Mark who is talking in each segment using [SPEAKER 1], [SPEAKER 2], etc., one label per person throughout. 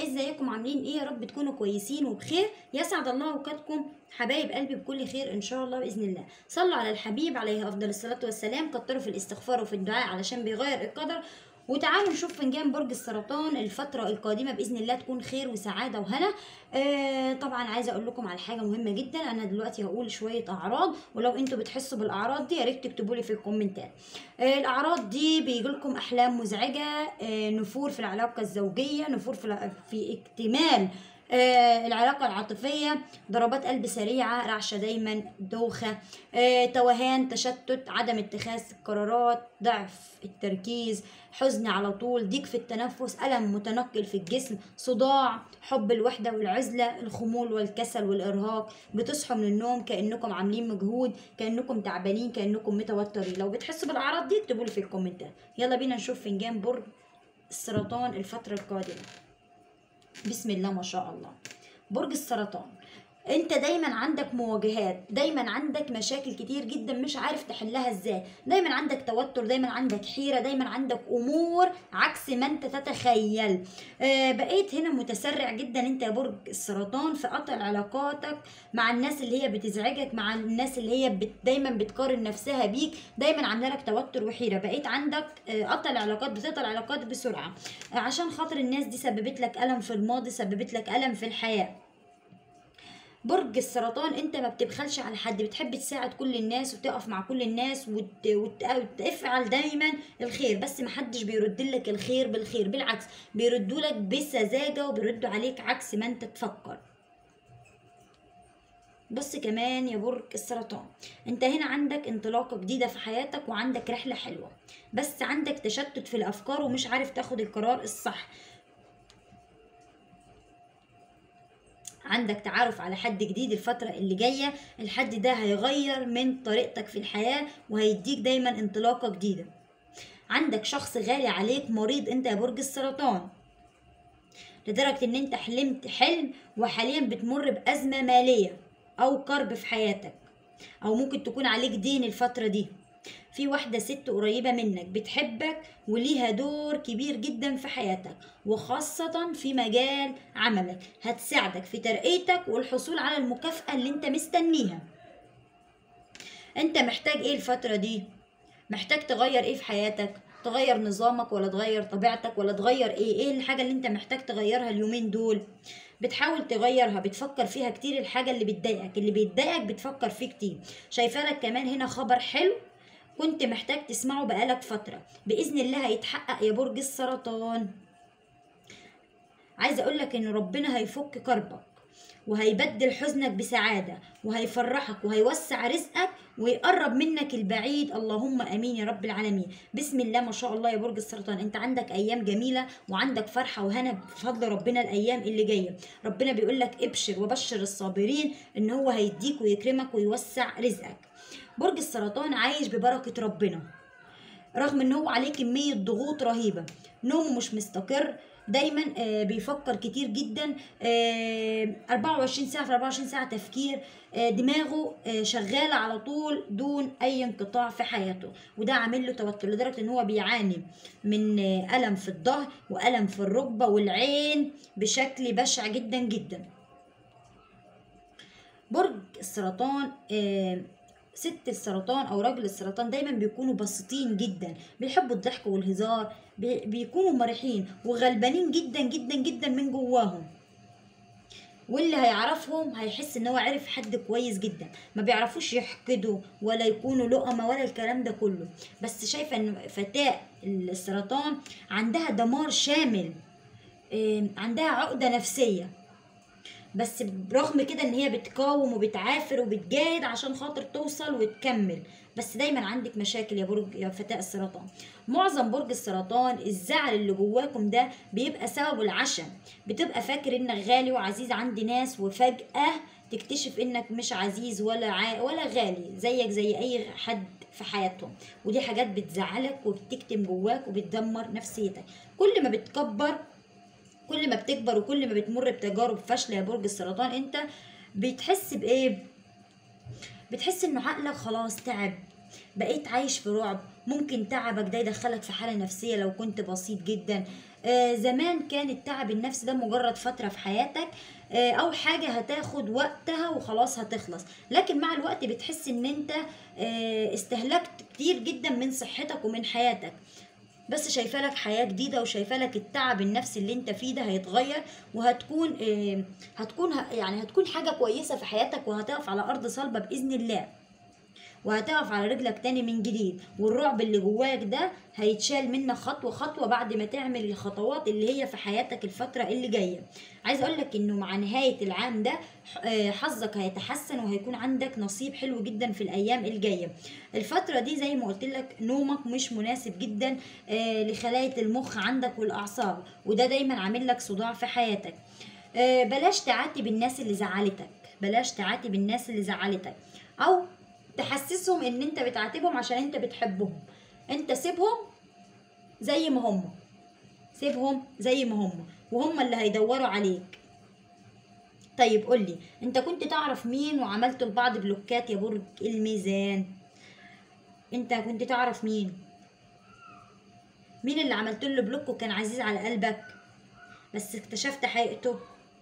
[SPEAKER 1] ازيكم عاملين ايه يا رب تكونوا كويسين وبخير يسعد الله اوقاتكم حبايب قلبي بكل خير ان شاء الله باذن الله صلوا على الحبيب عليه افضل الصلاه والسلام كتروا في الاستغفار وفي الدعاء علشان بيغير القدر وتعالوا نشوف فنجان برج السرطان الفترة القادمة بإذن الله تكون خير وسعادة وهنا آه طبعا عايزة أقول لكم على حاجة مهمة جدا أنا دلوقتي هقول شوية أعراض ولو أنتوا بتحسوا بالأعراض دي يا ريت تكتبوا لي في الكومنتات آه الأعراض دي بيجيلكم أحلام مزعجة آه نفور في العلاقة الزوجية نفور في, الع- في اكتمال آه العلاقة العاطفية ضربات قلب سريعة رعشة دايما دوخة آه توهان تشتت عدم اتخاذ قرارات ضعف التركيز حزن على طول ضيق في التنفس ألم متنقل في الجسم صداع حب الوحدة والعزلة الخمول والكسل والإرهاق بتصحوا من النوم كأنكم عاملين مجهود كأنكم تعبانين كأنكم متوترين لو بتحسوا بالأعراض دي اكتبوا لي في الكومنتات يلا بينا نشوف فنجان برج السرطان الفترة القادمة بسم الله ما شاء الله برج السرطان انت دايما عندك مواجهات دايما عندك مشاكل كتير جدا مش عارف تحلها ازاي دايما عندك توتر دايما عندك حيرة دايما عندك امور عكس ما انت تتخيل آه بقيت هنا متسرع جدا انت يا برج السرطان في قطع علاقاتك مع الناس اللي هي بتزعجك مع الناس اللي هي بت دايما بتقارن نفسها بيك دايما عامله لك توتر وحيره بقيت عندك آه، قطع العلاقات بتقطع العلاقات بسرعه آه، عشان خاطر الناس دي سببت لك الم في الماضي سببت لك الم في الحياه برج السرطان انت ما بتبخلش على حد بتحب تساعد كل الناس وتقف مع كل الناس وت... وت... وتفعل دايما الخير بس محدش بيرد لك الخير بالخير بالعكس بيردوا لك بسذاجه وبيردوا عليك عكس ما انت تفكر بص كمان يا برج السرطان انت هنا عندك انطلاقة جديدة في حياتك وعندك رحلة حلوة بس عندك تشتت في الأفكار ومش عارف تاخد القرار الصح عندك تعرف على حد جديد الفترة اللي جاية الحد ده هيغير من طريقتك في الحياة وهيديك دايما انطلاقة جديدة عندك شخص غالي عليك مريض انت يا برج السرطان لدرجة ان انت حلمت حلم وحاليا بتمر بأزمة مالية او كرب في حياتك او ممكن تكون عليك دين الفترة دي في واحدة ست قريبة منك بتحبك وليها دور كبير جدا في حياتك وخاصة في مجال عملك هتساعدك في ترقيتك والحصول على المكافأة اللي انت مستنيها انت محتاج ايه الفترة دي محتاج تغير ايه في حياتك تغير نظامك ولا تغير طبيعتك ولا تغير ايه ايه الحاجة اللي انت محتاج تغيرها اليومين دول بتحاول تغيرها بتفكر فيها كتير الحاجة اللي بتضايقك اللي بيتضايقك بتفكر فيه كتير شايفة لك كمان هنا خبر حلو كنت محتاج تسمعه بقالك فترة بإذن الله هيتحقق يا برج السرطان عايزة أقولك إن ربنا هيفك كربك وهيبدل حزنك بسعادة وهيفرحك وهيوسع رزقك ويقرب منك البعيد اللهم امين يا رب العالمين بسم الله ما شاء الله يا برج السرطان انت عندك ايام جميله وعندك فرحه وهنا بفضل ربنا الايام اللي جايه ربنا بيقول لك ابشر وبشر الصابرين ان هو هيديك ويكرمك ويوسع رزقك برج السرطان عايش ببركه ربنا رغم ان هو عليه كمية ضغوط رهيبة نومه مش مستقر دايما آه، بيفكر كتير جدا آه، 24 ساعة في 24 ساعة تفكير آه، دماغه آه، شغالة على طول دون أي انقطاع في حياته وده عامل له توتر لدرجة إن هو بيعاني من آه، ألم في الظهر وألم في الركبة والعين بشكل بشع جدا جدا برج السرطان آه، ست السرطان او راجل السرطان دايما بيكونوا بسيطين جدا بيحبوا الضحك والهزار بي- بيكونوا مرحين وغلبانين جدا جدا جدا من جواهم واللي هيعرفهم هيحس ان هو عرف حد كويس جدا ما بيعرفوش يحقدوا ولا يكونوا لقمة ولا الكلام ده كله بس شايفة ان فتاة السرطان عندها دمار شامل إيه، عندها عقدة نفسية بس برغم كده ان هي بتقاوم وبتعافر وبتجاهد عشان خاطر توصل وتكمل بس دايما عندك مشاكل يا برج يا فتاة السرطان معظم برج السرطان الزعل اللي جواكم ده بيبقى سببه العشم بتبقى فاكر انك غالي وعزيز عند ناس وفجأة تكتشف انك مش عزيز ولا ع... ولا غالي زيك زي اي حد في حياتهم ودي حاجات بتزعلك وبتكتم جواك وبتدمر نفسيتك كل ما بتكبر كل ما بتكبر وكل ما بتمر بتجارب فاشله يا برج السرطان انت بتحس بايه بتحس انه عقلك خلاص تعب بقيت عايش في رعب ممكن تعبك ده يدخلك في حالة نفسية لو كنت بسيط جدا آه زمان كان التعب النفسي ده مجرد فترة في حياتك آه او حاجة هتاخد وقتها وخلاص هتخلص لكن مع الوقت بتحس ان انت آه استهلكت كتير جدا من صحتك ومن حياتك بس شايفه لك حياه جديده وشايفه لك التعب النفسي اللي انت فيه ده هيتغير وهتكون آه هتكون ه- يعني هتكون حاجه كويسه في حياتك وهتقف على ارض صلبه باذن الله وهتقف على رجلك تاني من جديد والرعب اللي جواك ده هيتشال منك خطوة خطوة بعد ما تعمل الخطوات اللي هي في حياتك الفترة اللي جاية عايز اقولك انه مع نهاية العام ده آه، حظك هيتحسن وهيكون عندك نصيب حلو جدا في الايام الجاية الفترة دي زي ما قلت لك نومك مش مناسب جدا آه، لخلايا المخ عندك والاعصاب وده دايما عامل لك صداع في حياتك آه، بلاش تعاتب الناس اللي زعلتك بلاش تعاتب الناس اللي زعلتك او تحسسهم ان انت بتعاتبهم عشان انت بتحبهم انت سيبهم زي ما هم سيبهم زي ما هم وهم اللي هيدوروا عليك طيب قولي انت كنت تعرف مين وعملت لبعض بلوكات يا برج الميزان انت كنت تعرف مين مين اللي عملت له بلوك وكان عزيز على قلبك بس اكتشفت حقيقته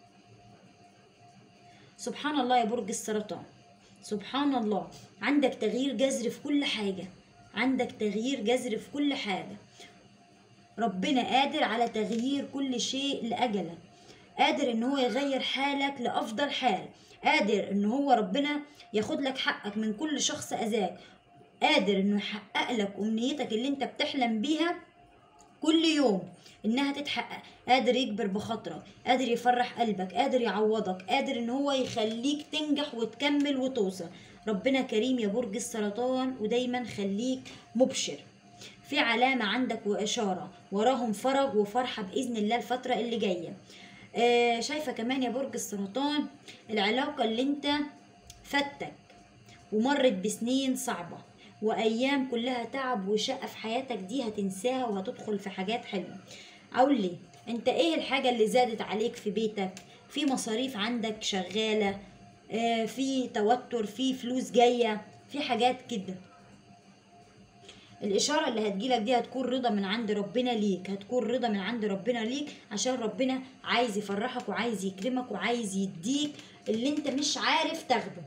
[SPEAKER 1] سبحان الله يا برج السرطان سبحان الله عندك تغيير جذري في كل حاجة عندك تغيير جذري في كل حاجة ربنا قادر على تغيير كل شيء لأجلك قادر ان هو يغير حالك لأفضل حال قادر ان هو ربنا ياخد لك حقك من كل شخص أذاك قادر انه يحقق لك أمنيتك اللي انت بتحلم بيها كل يوم انها تتحقق قادر يكبر بخاطرك قادر يفرح قلبك قادر يعوضك قادر ان هو يخليك تنجح وتكمل وتوصل ربنا كريم يا برج السرطان ودايما خليك مبشر في علامة عندك وإشارة وراهم فرج وفرحة بإذن الله الفترة اللي جاية آه شايفة كمان يا برج السرطان العلاقة اللي انت فاتك ومرت بسنين صعبة وأيام كلها تعب وشقة في حياتك دي هتنساها وهتدخل في حاجات حلوة أقول لي أنت إيه الحاجة اللي زادت عليك في بيتك في مصاريف عندك شغالة آه، في توتر في فلوس جاية في حاجات كده الإشارة اللي هتجيلك دي هتكون رضا من عند ربنا ليك هتكون رضا من عند ربنا ليك عشان ربنا عايز يفرحك وعايز يكرمك وعايز يديك اللي انت مش عارف تاخده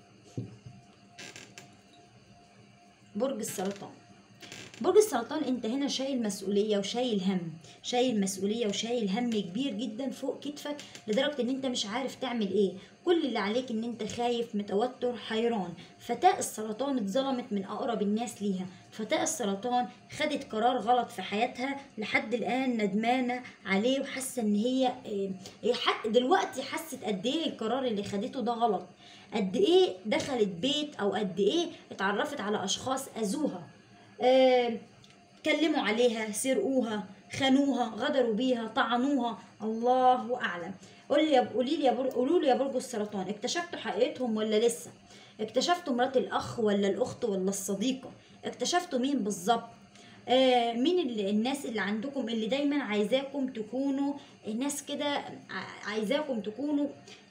[SPEAKER 1] برج السرطان برج السرطان انت هنا شايل مسؤولية وشايل هم شايل مسؤولية وشايل هم كبير جدا فوق كتفك لدرجة ان انت مش عارف تعمل ايه كل اللي عليك ان انت خايف متوتر حيران فتاة السرطان اتظلمت من اقرب الناس ليها فتاة السرطان خدت قرار غلط في حياتها لحد الان ندمانة عليه وحاسة ان هي اه، هي حق- دلوقتي حست قد ايه القرار اللي خدته ده غلط قد ايه دخلت بيت او قد ايه اتعرفت على اشخاص اذوها آه، اتكلموا عليها سرقوها خانوها غدروا بيها طعنوها الله اعلم قول لي قولي لي يا بر... قولوا لي يا برج السرطان اكتشفتوا حقيقتهم ولا لسه اكتشفتوا مرات الاخ ولا الاخت ولا الصديقه اكتشفتوا مين بالظبط آه مين اللي الناس اللي عندكم اللي دايما عايزاكم تكونوا ناس كده ع- عايزاكم تكونوا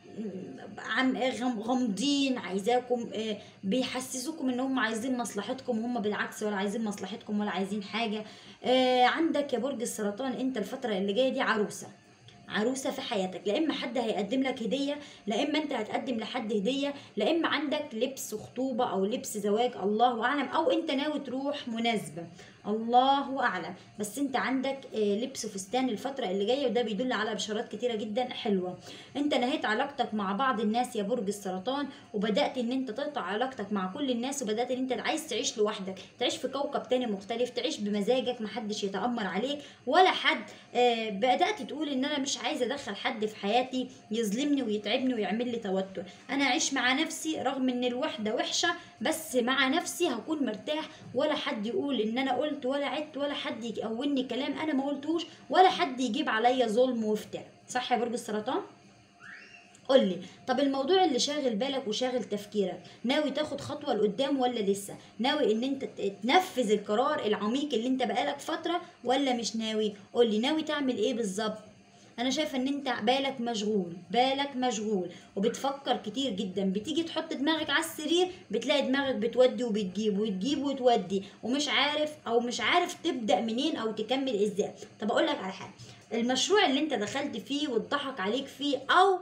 [SPEAKER 1] عم غم- غامضين عايزاكم آه، بيحسسوكم ان هم عايزين مصلحتكم وهم بالعكس ولا عايزين مصلحتكم ولا عايزين حاجه آه، عندك يا برج السرطان انت الفتره اللي جايه دي عروسه عروسه في حياتك لا اما حد هيقدم لك هديه لا اما انت هتقدم لحد هديه لا اما عندك لبس خطوبه او لبس زواج الله اعلم او انت ناوي تروح مناسبه الله اعلم بس انت عندك آه، لبس فستان الفتره اللي جايه وده بيدل على بشارات كتيره جدا حلوه انت نهيت علاقتك مع بعض الناس يا برج السرطان وبدات ان انت تقطع علاقتك مع كل الناس وبدات ان انت عايز تعيش لوحدك تعيش في كوكب تاني مختلف تعيش بمزاجك محدش يتامر عليك ولا حد آه، بدات تقول ان انا مش عايزه ادخل حد في حياتي يظلمني ويتعبني ويعمل لي توتر انا اعيش مع نفسي رغم ان الوحده وحشه بس مع نفسي هكون مرتاح ولا حد يقول ان انا قلت ولا عدت ولا حد يقولني كلام انا ما قلتوش ولا حد يجيب عليا ظلم وفتاء صح يا برج السرطان قول لي طب الموضوع اللي شاغل بالك وشاغل تفكيرك ناوي تاخد خطوه لقدام ولا لسه ناوي ان انت ت- تنفذ القرار العميق اللي انت بقالك فتره ولا مش ناوي قول لي ناوي تعمل ايه بالظبط انا شايفه ان انت بالك مشغول بالك مشغول وبتفكر كتير جدا بتيجي تحط دماغك على السرير بتلاقي دماغك بتودي وبتجيب وتجيب وتودي ومش عارف او مش عارف تبدا منين او تكمل ازاي طب اقول لك على حاجه المشروع اللي انت دخلت فيه واتضحك عليك فيه او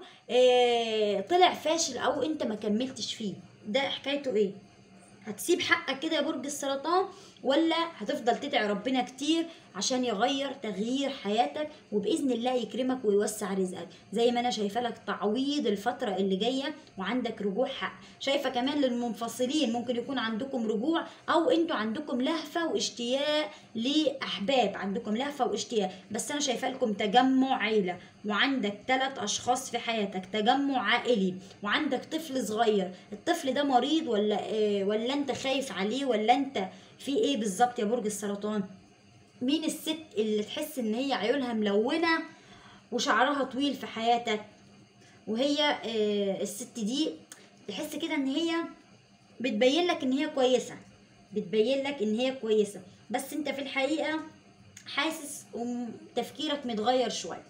[SPEAKER 1] اه طلع فاشل او انت ما كملتش فيه ده حكايته ايه هتسيب حقك كده يا برج السرطان ولا هتفضل تدعي ربنا كتير عشان يغير تغيير حياتك وباذن الله يكرمك ويوسع رزقك زي ما انا شايفه لك تعويض الفتره اللي جايه وعندك رجوع حق شايفه كمان للمنفصلين ممكن يكون عندكم رجوع او انتوا عندكم لهفه واشتياق لاحباب عندكم لهفه واشتياق بس انا شايفه لكم تجمع عيله وعندك ثلاث اشخاص في حياتك تجمع عائلي وعندك طفل صغير الطفل ده مريض ولا إيه ولا انت خايف عليه ولا انت في ايه بالظبط يا برج السرطان مين الست اللي تحس ان هي عيونها ملونه وشعرها طويل في حياتك وهي آه الست دي تحس كده ان هي بتبين لك ان هي كويسه بتبين لك ان هي كويسه بس انت في الحقيقه حاسس وتفكيرك متغير شويه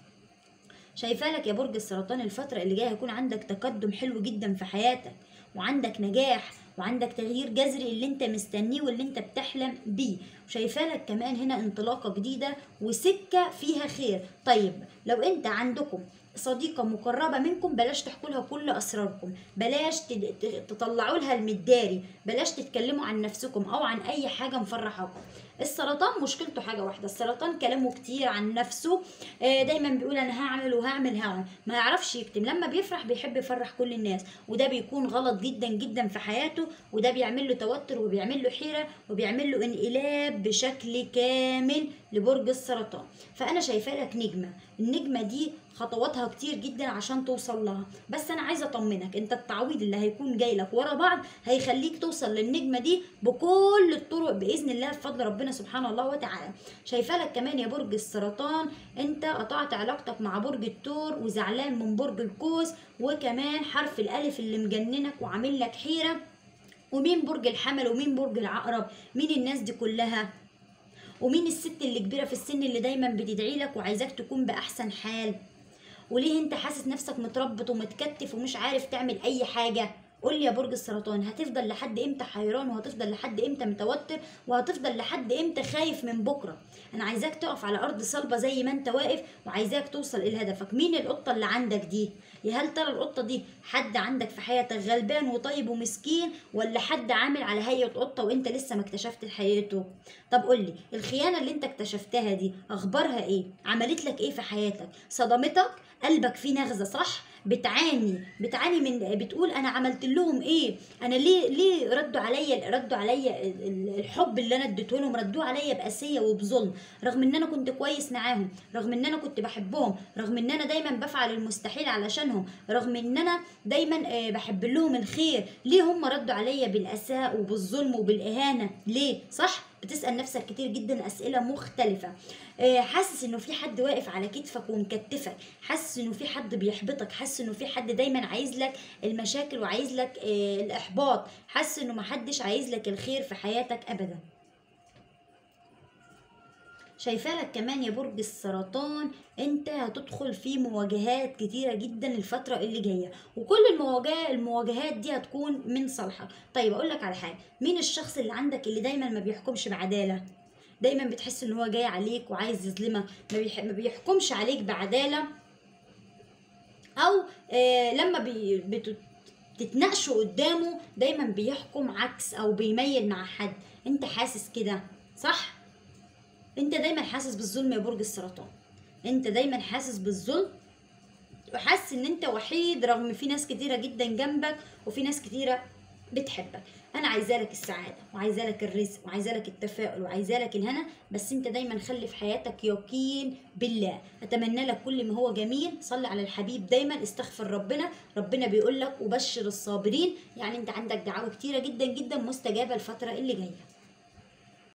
[SPEAKER 1] شايفه لك يا برج السرطان الفتره اللي جايه هيكون عندك تقدم حلو جدا في حياتك وعندك نجاح وعندك تغيير جذري اللي انت مستنيه واللي انت بتحلم بيه وشايفه لك كمان هنا انطلاقه جديده وسكه فيها خير طيب لو انت عندكم صديقة مقربة منكم بلاش تحكوا لها كل أسراركم بلاش تطلعوا لها المداري بلاش تتكلموا عن نفسكم أو عن أي حاجة مفرحاكم السرطان مشكلته حاجة واحدة السرطان كلامه كتير عن نفسه دايما بيقول أنا هعمل وهعمل هعمل ما يعرفش يكتم لما بيفرح بيحب يفرح كل الناس وده بيكون غلط جدا جدا في حياته وده بيعمل له توتر وبيعمل له حيرة وبيعمل له انقلاب بشكل كامل لبرج السرطان فأنا شايفة لك نجمة النجمة دي خطواتها كتير جدا عشان توصل لها بس انا عايزه اطمنك انت التعويض اللي هيكون جاي لك ورا بعض هيخليك توصل للنجمه دي بكل الطرق باذن الله بفضل ربنا سبحانه الله وتعالى شايفه لك كمان يا برج السرطان انت قطعت علاقتك مع برج الثور وزعلان من برج القوس وكمان حرف الالف اللي مجننك وعامل لك حيره ومين برج الحمل ومين برج العقرب مين الناس دي كلها ومين الست اللي كبيره في السن اللي دايما بتدعي لك وعايزاك تكون باحسن حال وليه انت حاسس نفسك متربط ومتكتف ومش عارف تعمل اي حاجه قول لي يا برج السرطان هتفضل لحد امتى حيران وهتفضل لحد امتى متوتر وهتفضل لحد امتى خايف من بكره انا عايزاك تقف على ارض صلبه زي ما انت واقف وعايزاك توصل الى هدفك مين القطه اللي عندك دي يا هل ترى القطه دي حد عندك في حياتك غلبان وطيب ومسكين ولا حد عامل على هيئه قطه وانت لسه ما اكتشفت حقيقته طب قول لي الخيانه اللي انت اكتشفتها دي اخبارها ايه عملت لك ايه في حياتك صدمتك قلبك فيه نغزه صح بتعاني بتعاني من بتقول انا عملت لهم ايه انا ليه ليه ردوا عليا ردوا عليا الحب اللي انا اديته لهم ردوه عليا بقاسيه وبظلم رغم ان انا كنت كويس معاهم رغم ان انا كنت بحبهم رغم ان انا دايما بفعل المستحيل علشانهم رغم ان انا دايما بحب لهم الخير ليه هم ردوا عليا بالاساء وبالظلم وبالاهانه ليه صح بتسال نفسك كتير جدا اسئله مختلفه حاسس انه في حد واقف على كتفك ومكتفك حاسس انه في حد بيحبطك حاسس انه في حد دايما عايز لك المشاكل وعايز لك الاحباط حاسس انه محدش عايز لك الخير في حياتك ابدا شايفه لك كمان يا برج السرطان انت هتدخل في مواجهات كتيره جدا الفتره اللي جايه وكل المواجهات المواجهات دي هتكون من صالحك طيب اقول لك على حاجه مين الشخص اللي عندك اللي دايما ما بيحكمش بعداله دايما بتحس ان هو جاي عليك وعايز يظلمك ما, بيح... ما بيحكمش عليك بعداله او آه لما بي... بت... تتناقشوا قدامه دايما بيحكم عكس او بيميل مع حد انت حاسس كده صح انت دايما حاسس بالظلم يا برج السرطان انت دايما حاسس بالظلم وحاسس ان انت وحيد رغم في ناس كتيره جدا جنبك وفي ناس كتيره بتحبك انا عايزه لك السعاده وعايزه لك الرزق وعايزه لك التفاؤل وعايزه لك الهنا بس انت دايما خلي في حياتك يقين بالله اتمنى لك كل ما هو جميل صلي على الحبيب دايما استغفر ربنا ربنا بيقول لك وبشر الصابرين يعني انت عندك دعاوى كتيره جدا جدا مستجابه الفتره اللي جايه